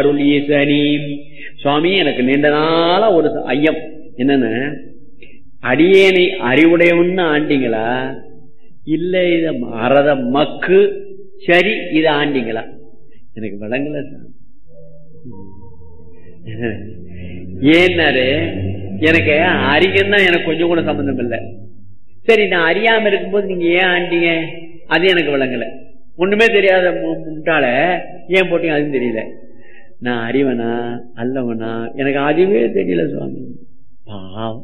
அருள் ஈசனி சுவாமி எனக்கு நீண்ட நாளா ஒரு ஐயம் என்னன்னு அடியேனை அறிவுடையவன்னு ஆண்டிங்களா இல்ல இத மறத மக்கு சரி இத ஆண்டிங்களா எனக்கு விளங்கல சார் ஏன்னாரு எனக்கு அறிகன்னா எனக்கு கொஞ்சம் கூட சம்பந்தம் இல்லை சரி நான் அறியாம இருக்கும்போது நீங்க ஏன் ஆண்டீங்க அது எனக்கு விளங்கல ஒண்ணுமே தெரியாத முட்டாள ஏன் போட்டீங்க அதுவும் தெரியல நான் அறிவனா அல்லவனா எனக்கு அதுவே தெரியல சுவாமி பாவம்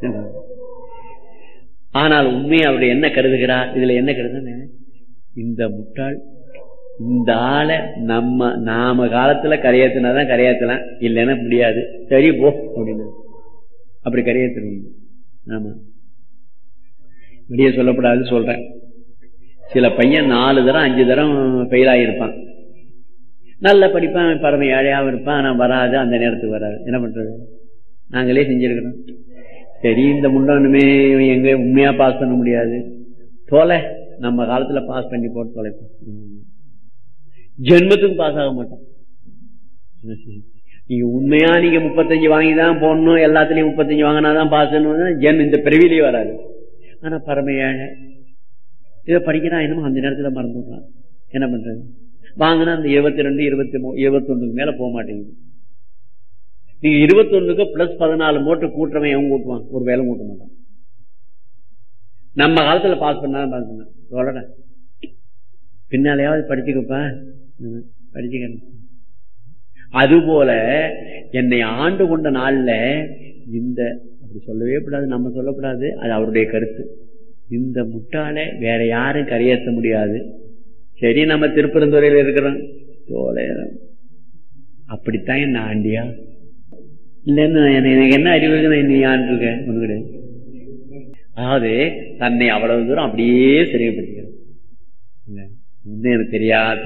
ஆனால் உண்மையை அவருடைய என்ன கருதுகிறார் இதுல என்ன கருதுன்னு இந்த முட்டாள் இந்த ஆளை நம்ம நாம காலத்துல கரையேத்தினாதான் கரையேத்தலாம் இல்லைன்னா முடியாது சரி போ அப்படின்னு அப்படி கரையேற்றணும் ஆமா வெளியே சொல்லப்படாது சொல்றேன் சில பையன் நாலு தரம் அஞ்சு தரம் ஃபெயில் ஆகியிருப்பான் நல்ல படிப்பான் பரம ஏழையாகவும் இருப்பான் ஆனால் வராது அந்த நேரத்துக்கு வராது என்ன பண்றது நாங்களே செஞ்சிருக்கிறோம் சரி இந்த முண்டனுமே எங்க உண்மையா பாஸ் பண்ண முடியாது தொலை நம்ம காலத்துல பாஸ் பண்ணி போட்டு தொலைப்போம் ஜென்மத்துக்கு பாஸ் ஆக மாட்டோம் நீங்க உண்மையா நீங்க முப்பத்தஞ்சு வாங்கி தான் போடணும் எல்லாத்துலயும் முப்பத்தஞ்சு வாங்கினாதான் பாஸ் ஜென் இந்த பிறவிலேயே வராது ஆனா பரம ஏழை இதை படிக்கிறான் என்னமோ அந்த நேரத்துல மறந்துடுறான் என்ன பண்றது வாங்கினா அந்த இருபத்தி ரெண்டு இருபத்தி மூ இருபத்தி ஒண்ணுக்கு மேல போக மாட்டேங்குது நீங்க இருபத்தி ஒண்ணுக்கு பிளஸ் பதினாலு மூட்டை கூட்டுறவன் எவன் கூட்டுவான் ஒரு வேலை கூட்ட மாட்டான் நம்ம காலத்துல பாஸ் பண்ணாலும் பாஸ் பண்ண சொல்றேன் பின்னாலேயாவது படிச்சுக்கப்பா படிச்சுக்க அதுபோல என்னை ஆண்டு கொண்ட நாள்ல இந்த அப்படி சொல்லவே கூடாது நம்ம சொல்லக்கூடாது அது அவருடைய கருத்து இந்த முட்டாளை வேற யாரும் கரையேற்ற முடியாது சரி நம்ம திருப்பரந்துறையில் இருக்கிறோம் தோலையம் அப்படித்தான் என்ன ஆண்டியா இல்லைன்னு எனக்கு என்ன அறிவு இருக்கு நீ ஆண்டிருக்கேன் ஒண்ணு கிடையாது அதாவது தன்னை அவ்வளவு தூரம் அப்படியே சிறைப்படுத்திக்கிறேன் இன்னும் எனக்கு தெரியாது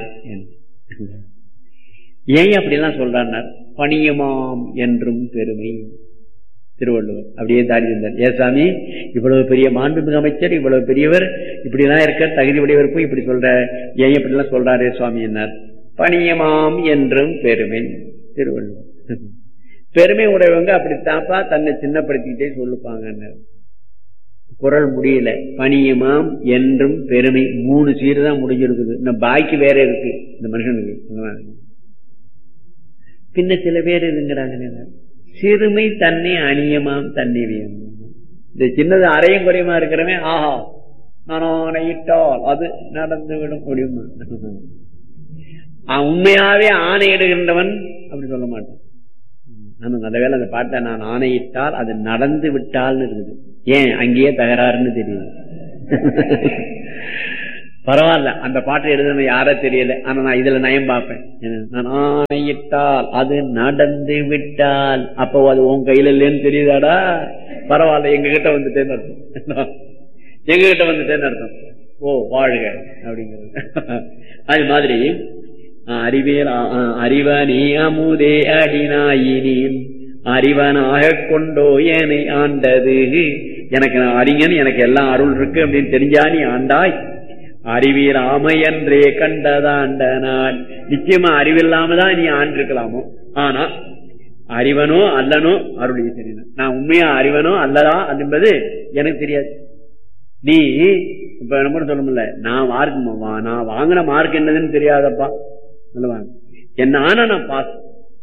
ஏன் அப்படிலாம் சொல்றார் பணியமாம் என்றும் பெருமை திருவள்ளுவர் அப்படியே தாடி இருந்தார் ஏ சாமி இவ்வளவு பெரிய மாண்புமிகு அமைச்சர் இவ்வளவு பெரியவர் இப்படி எல்லாம் இருக்க தகுதி உடையவர் போய் இப்படி சொல்ற ஏன் இப்படி எல்லாம் சொல்றாரு சுவாமி என்னார் பணியமாம் என்றும் பெருமை திருவள்ளுவர் பெருமை உடையவங்க அப்படித்தாப்பா தன்னை சின்னப்படுத்திக்கிட்டே சொல்லுப்பாங்க குரல் முடியல பணியமாம் என்றும் பெருமை மூணு சீரு தான் முடிஞ்சிருக்குது இன்னும் பாக்கி வேற இருக்கு இந்த மனுஷனுக்கு பின்ன சில பேர் இருங்கிறாங்க சிறுமை தன்னை அணியமாம் தன்னை இந்த சின்னது அரையும் குறையுமா இருக்கிறவன் ஆஹா நான் ஆணையிட்டால் அது நடந்துவிடும் முடியுமா உண்மையாவே ஆணையிடுகின்றவன் அப்படி சொல்ல மாட்டான் ஆனா நல்ல வேலை அந்த பாட்டை நான் ஆணையிட்டால் அது நடந்து விட்டால்னு இருக்குது ஏன் அங்கேயே தகராறுன்னு தெரியுது பரவாயில்ல அந்த பாட்டை எழுதுன யார தெரியல ஆனா நான் இதுல நயம் பார்ப்பேன் நான் ஆணையிட்டால் அது நடந்து விட்டால் அப்போ அது உன் கையில இல்லைன்னு தெரியுதாடா பரவாயில்ல எங்க கிட்ட வந்துட்டேன்னு அர்த்தம் எங்க கிட்ட வந்துட்டேன்னு அர்த்தம் ஓ வாழ்க அப்படிங்கிறது அது மாதிரி அறிவியல் அறிவனி அமுதே அடினாயினி அறிவனாக கொண்டோ ஏனை ஆண்டது எனக்கு நான் அறிஞன் எனக்கு எல்லாம் அருள் இருக்கு அப்படின்னு தெரிஞ்சா நீ ஆண்டாய் அறிவீர் ஆமையன்றே கண்டதாண்ட நான் நிச்சயமா அறிவில்லாம தான் நீ ஆண்டிருக்கலாமோ ஆனா அறிவனோ அல்லனோ அருள் ஈசனின் நான் உண்மையா அறிவனோ அல்லதா என்பது எனக்கு தெரியாது நீ இப்ப நம்ம சொல்ல முடியல நான் மார்க் நான் வாங்கின மார்க் என்னதுன்னு தெரியாதப்பா என்ன ஆனா நான் பாஸ்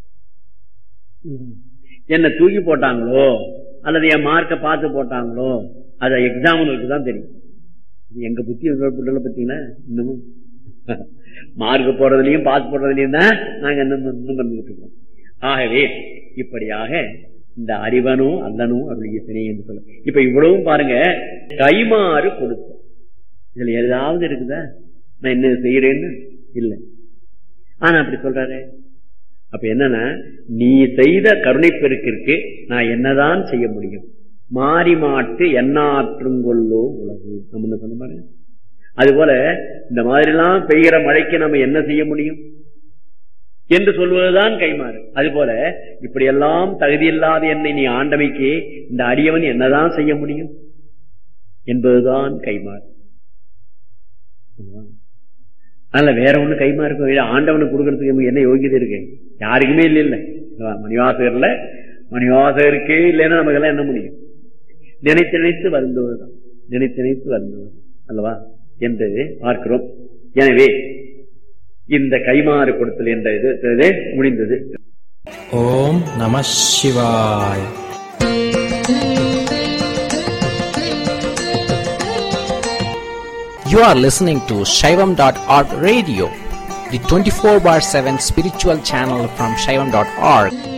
என்ன தூக்கி போட்டாங்களோ அல்லது என் மார்க்கை பார்த்து போட்டாங்களோ அது எக்ஸாம்பிளுக்கு தான் தெரியும் எங்க புத்தி பார்த்தீங்களா இன்னமும் மார்க் போடுறதுலயும் பாஸ் போடுறதுலயும் தான் நாங்க இன்னும் இருக்கோம் ஆகவே இப்படியாக இந்த அறிவனோ அல்லனோ அருள் ஈசனே என்று சொல்ல இப்ப இவ்வளவும் பாருங்க கைமாறு கொடுத்த இதுல ஏதாவது இருக்குதா நான் என்ன செய்யறேன்னு இல்லை ஆனா அப்படி சொல்றாரு அப்ப என்னன்னா நீ செய்த கருணை பெருக்கிற்கு நான் என்னதான் செய்ய முடியும் மாறி மாட்டு எண்ணாற்றுங்கொள்ளோ உலகு நம்ம சொன்ன மாதிரி அது போல இந்த மாதிரி எல்லாம் பெய்கிற மழைக்கு நம்ம என்ன செய்ய முடியும் என்று சொல்வதுதான் கைமாறு அது போல இப்படி எல்லாம் தகுதியில்லாத என்னை நீ ஆண்டமைக்கு இந்த அடியவன் என்னதான் செய்ய முடியும் என்பதுதான் கைமாறு அதனால வேற ஒண்ணு கைமா இருக்கும் ஆண்டவனுக்கு கொடுக்கறதுக்கு என்ன யோகியதை இருக்கு யாருக்குமே இல்லை இல்லை மணிவாசகர்ல மணிவாசகருக்கே இல்லைன்னா நமக்கெல்லாம் என்ன முடியும் நினைத்து நினைத்து வருந்துவதுதான் நினைத்து நினைத்து வருந்துவது அல்லவா என்று பார்க்கிறோம் எனவே இந்த கைமாறு கொடுத்தல் என்ற இது இது முடிந்தது ஓம் நம சிவாய் You are listening to Shaivam.org radio, the 24 bar 7 spiritual channel from Shaivam.org.